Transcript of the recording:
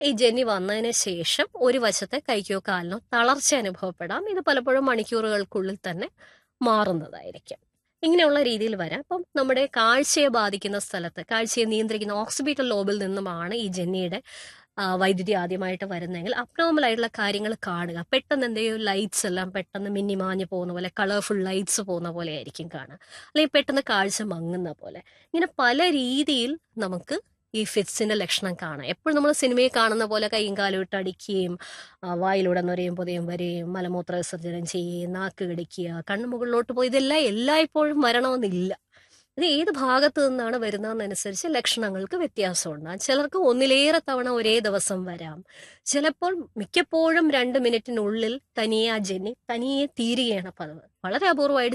ഈ ജന്നി വന്നതിന് ശേഷം ഒരു വശത്തെ കൈക്കോ കാലിനോ തളർച്ച അനുഭവപ്പെടാം ഇത് പലപ്പോഴും മണിക്കൂറുകൾക്കുള്ളിൽ തന്നെ മാറുന്നതായിരിക്കും ഇങ്ങനെയുള്ള രീതിയിൽ വരാം അപ്പം നമ്മുടെ കാഴ്ചയെ ബാധിക്കുന്ന സ്ഥലത്ത് കാഴ്ചയെ നിയന്ത്രിക്കുന്ന ഓക്സിബിറ്റൽ ലോബിൽ നിന്നുമാണ് ഈ ജെന്നിയുടെ ആ, വൈദ്യുതി ആദ്യമായിട്ട് വരുന്നതെങ്കിൽ അബ്നോർമൽ ആയിട്ടുള്ള കാര്യങ്ങൾ കാണുക പെട്ടെന്ന് എന്തെങ്കിലും ലൈറ്റ്സ് എല്ലാം പെട്ടെന്ന് മിന്നിമാഞ്ഞ് പോകുന്ന പോലെ കളർഫുൾ ലൈറ്റ്സ് പോകുന്ന പോലെ ആയിരിക്കും കാണുക അല്ലെങ്കിൽ പെട്ടെന്ന് കാഴ്ച മങ്ങുന്ന പോലെ ഇങ്ങനെ പല രീതിയിൽ നമുക്ക് ഈ ഫിറ്റ്സിന്റെ ലക്ഷണം കാണാം എപ്പോഴും നമ്മൾ സിനിമയിൽ കാണുന്ന പോലെ കൈയും കാലും ഇട്ട് അടിക്കുകയും ആ, വായിലൂടെ നൊരയും പുതയും വരെയും മലമൂത്ര വിസർജനം ചെയ്യുകയും നാക്ക് കടിക്കുക കണ്ണു മുകളിലോട്ട് പോയി ഇതെല്ലാം എല്ലായ്പ്പോഴും വരണമെന്നില്ല ഇത് ഏത് ഭാഗത്ത് നിന്നാണ് വരുന്നതെന്നനുസരിച്ച് ലക്ഷണങ്ങൾക്ക് വ്യത്യാസമുണ്ടാകും ചിലർക്ക് ഒന്നിലേറെ തവണ ഒരേ ദിവസം വരാം ചിലപ്പോൾ മിക്കപ്പോഴും രണ്ട് മിനിറ്റിനുള്ളിൽ തനിയെ ആ ജന്നി തനിയെ തീരുകയാണ് പതിവ് വളരെ അപൂർവമായിട്ട്